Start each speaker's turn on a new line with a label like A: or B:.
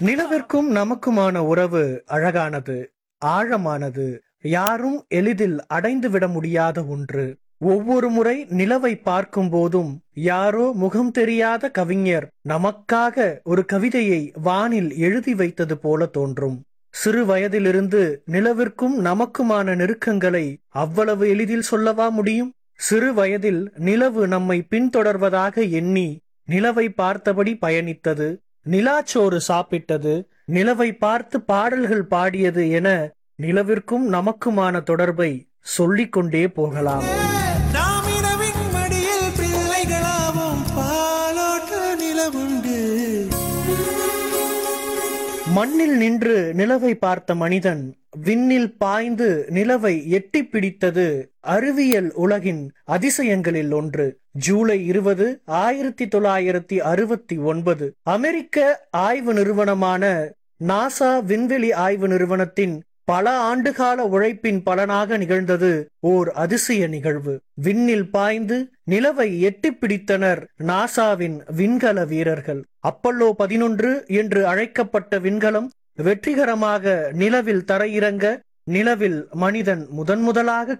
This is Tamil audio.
A: நிலவிற்கும் நமக்குமான உறவு அழகானது ஆழமானது யாரும் எளிதில் அடைந்துவிட முடியாத ஒன்று ஒவ்வொரு முறை நிலவை பார்க்கும் போதும் யாரோ முகம் தெரியாத கவிஞர் நமக்காக ஒரு கவிதையை வானில் எழுதி வைத்தது போல தோன்றும் சிறு வயதிலிருந்து நிலவிற்கும் நமக்குமான நெருக்கங்களை அவ்வளவு எளிதில் சொல்லவா முடியும் சிறு வயதில் நிலவு நம்மை பின்தொடர்வதாக எண்ணி நிலவை பார்த்தபடி பயணித்தது நிலாச்சோறு சாப்பிட்டது நிலவை பார்த்து பாடல்கள் பாடியது என நிலவிற்கும் நமக்குமான தொடர்பை சொல்லிக் கொண்டே போகலாம்
B: நாம் இரவின் மடியில் பிள்ளைகளாவோம் பாலோட்ட நிலவுண்டு
A: மண்ணில் நின்று நிலவை பார்த்த மனிதன் விண்ணில் பாய்ந்து நிலவை எட்டிப் பிடித்தது அறிவியல் உலகின் அதிசயங்களில் ஒன்று ஜூலை இருபது ஆயிரத்தி தொள்ளாயிரத்தி அறுபத்தி ஒன்பது அமெரிக்க ஆய்வு நிறுவனமான நாசா விண்வெளி ஆய்வு நிறுவனத்தின் பல ஆண்டுகால உழைப்பின் பலனாக நிகழ்ந்தது ஓர் அதிசய நிகழ்வு விண்ணில் பாய்ந்து நிலவை எட்டிப் பிடித்தனர் நாசாவின் விண்கல வீரர்கள் அப்பல்லோ பதினொன்று என்று அழைக்கப்பட்ட விண்கலம் வெற்றிகரமாக நிலவில் தரையிறங்க நிலவில் மனிதன் முதன் முதலாக